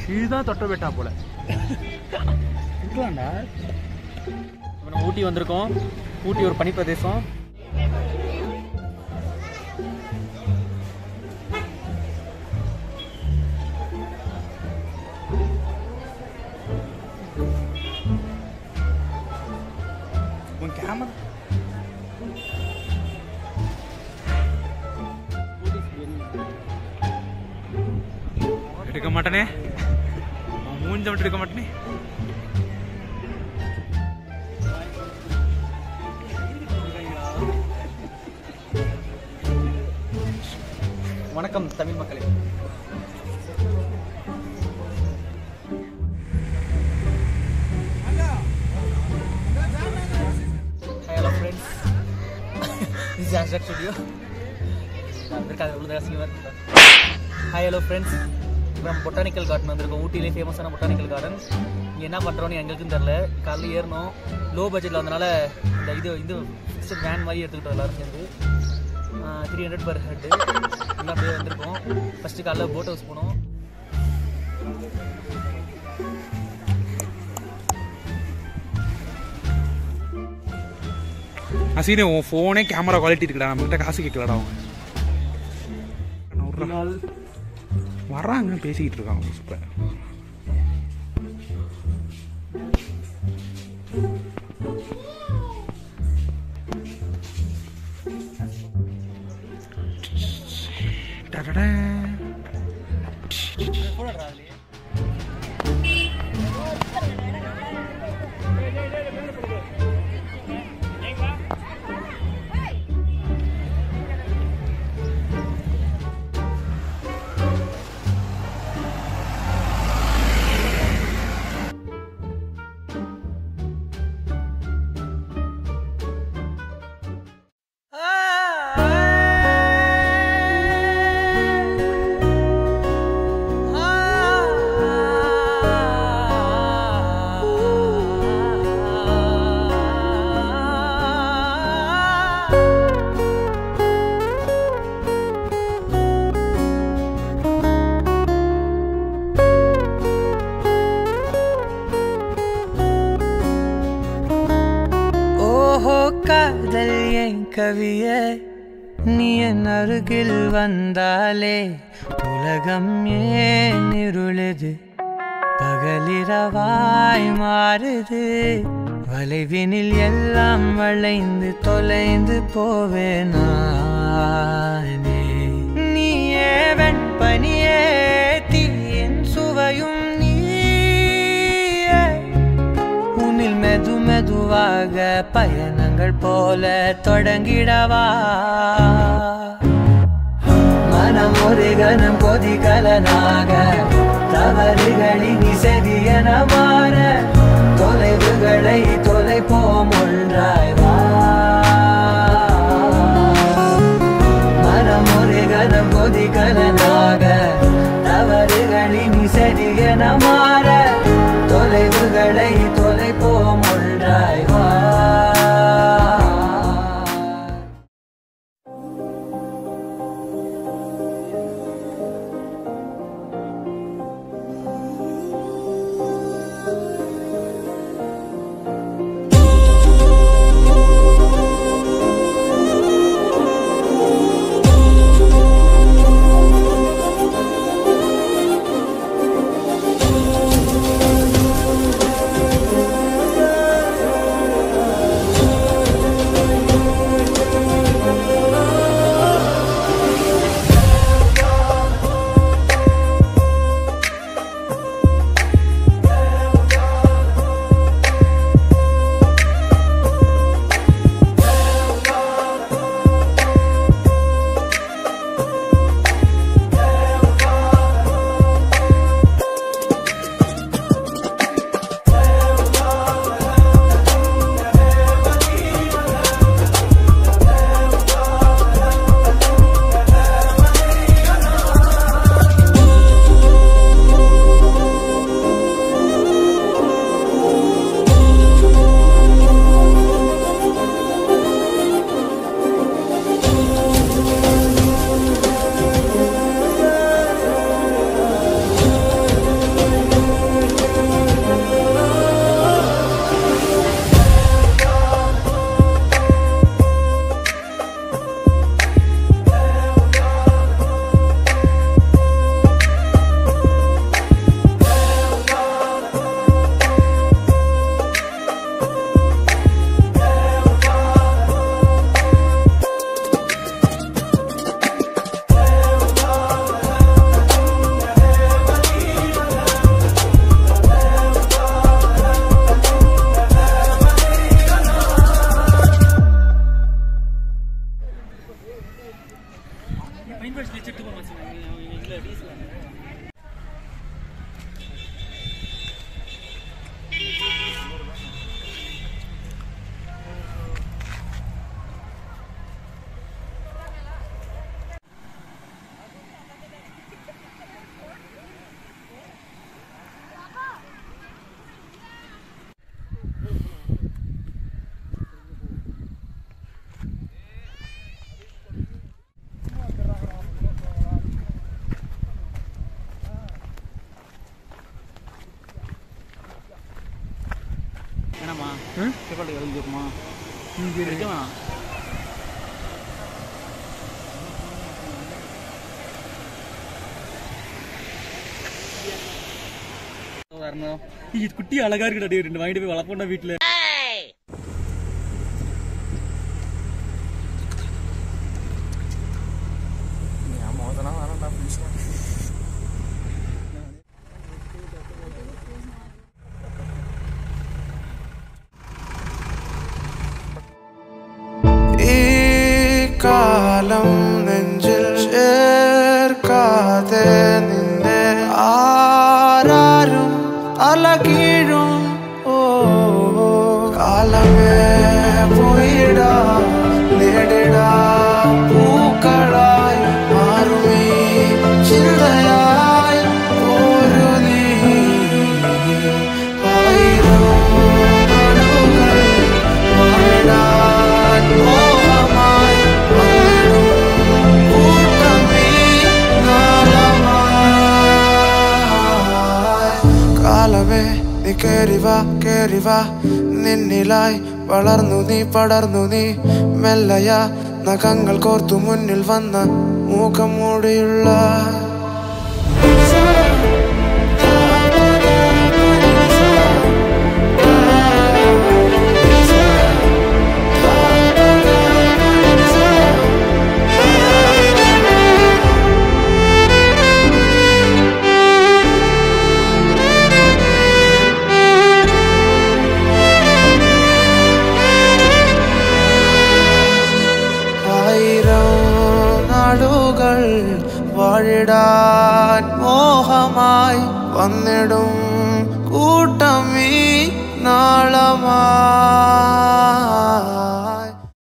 இதுதான் தொட்டபெட்டா போல இருக்கலாம்டா இப்போ நம்ம ஊட்டி வந்திருக்கோம் ஊட்டி ஒரு பனி பிரதேசம் உன் கேமரா எடுக்க மாட்டேனே அவன் மூஞ்ச மட்டும் எடுக்க மாட்டேனே வணக்கம் தமிழ் மக்களே Hi, hello friends. this is Hashtag Studio. இருக்காது உள்ள ரசிகமாக இருக்குதா ஹாய் ஹலோ ஃப்ரெண்ட்ஸ் இப்போ நம்ம பொட்டானிக்கல் கார்டன் வந்திருக்கோம் ஊட்டியிலே ஃபேமஸான பொட்டானிக்கல் கார்டன் இங்கே என்ன பண்ணுறோன்னு எங்களுக்கும் தெரில காலைல ஏறணும் லோ பட்ஜெட்டில் வந்தனால இந்த இது இது ஃபிக்ஸட் வேன் மாதிரி எடுத்துக்கிட்டோம் எல்லாரும் சேர்ந்து த்ரீ ஹண்ட்ரட் பர் ஹெட்டு எல்லாம் அப்படியே வந்திருக்கோம் ஃபஸ்ட்டு காலைல போட் ஹவுஸ் போனோம் அசீனே உன் ஃபோனே கேமரா குவாலிட்டி இருக்குடா நம்மகிட்ட காசு கேட்கலடா அவங்க நான் விட்றேன். வர்றாங்க பேசிக்கிட்டு இருக்காங்க சூப்பர் டடடா. ஓஹோ காதல் என் கவியே நீ என் அருகில் வந்தாலே உலகம் ஏன் இருளுது பகலிரவாய் மாறுது வளைவினில் எல்லாம் வளைந்து தொலைந்து போவேனானே நீயே வெண்பனியே தீயின் சுவையும் நீயே உன்னில் மெது மெதுவாக பயணங்கள் போல தொடங்கிடவா மனம் ஒரு கணம் கொதிகலனாக தவறுகளின் செவியன மாற தொலைவுகளை தொலைப்போம் ஒன்றாய் வா மனம் ஒரு கணம் கொதிகலனாக தவறுகளின் செவியன மாற தொலைவுகளை தொலைப்போம் ஒன்றாய் வா வேணாமா ம்? டிஃபால்ட் எழுதி இருக்குமா இருக்க வேணாம் வரணும் இது குட்டி அழகா இருக்குடா ரெண்டு வாங்கிட்டு போய் வளர்ப்போம்னா வீட்டுல ഈ കാലം നെഞ്ചിൽ ചേർക്കാതെ നിന്നെ ആരാരും അലകീഴും ഓ കാലമേ പോയിടാ നേടിടാ പൂക്കളായി മാറുമീ ചിന്തയായി ഒരു നീ ആയിരം നാളുകൾ വാഴാൻ മോഹമായി വന്നിടും കൂട്ടമീ നാളമായി കാലമേ നീ കേറി വാ കേറി വാ നിന്നിലായി വളർന്നു നീ പടർന്നു നീ മെല്ലയ നഖങ്ങൾ കോർത്തു മുന്നിൽ വന്ന മൂക്കം മൂടിയുള്ള ആയിരം നാടുകൾ വാഴിടാൻ മോഹമായി വന്നിടും കൂട്ടമീ നാളമായി